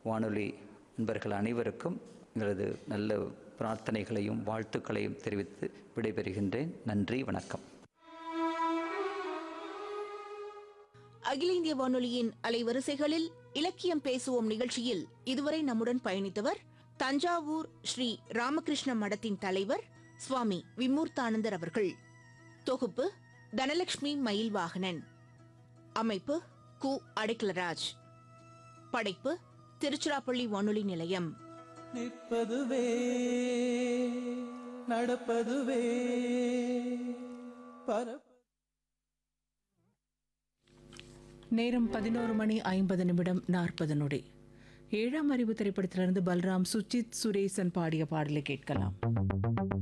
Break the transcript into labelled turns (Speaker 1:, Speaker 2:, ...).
Speaker 1: வானொலி நண்பர்கள் அனைவருக்கும் எங்களது நல்ல பிரார்த்தனைகளையும் வாழ்த்துக்களையும் தெரிவித்து விடைபெறுகின்றேன் நன்றி வணக்கம்
Speaker 2: அகில இந்திய வானொலியின் அலைவரிசைகளில் இலக்கியம் பேசுவோம் நிகழ்ச்சியில் இதுவரை நம்முடன் பயணித்தவர் தஞ்சாவூர் ஸ்ரீ ராமகிருஷ்ண மடத்தின் தலைவர் சுவாமி விமூர்த்தானந்தர் அவர்கள் தொகுப்பு தனலட்சுமி மயில்வாகனன் அமைப்பு கு அடைக்கலராஜ் படைப்பு திருச்சிராப்பள்ளி வானொலி நிலையம்
Speaker 3: நிற்பதுவே நடப்பதுவே பரப்ப
Speaker 4: நேரம் பதினோரு மணி ஐம்பது நிமிடம் நாற்பது நொடி ஏழாம் அறிவு திரைப்படத்திலிருந்து பல்ராம் சுஜித் சுரேசன் பாடிய பாடலை கேட்கலாம்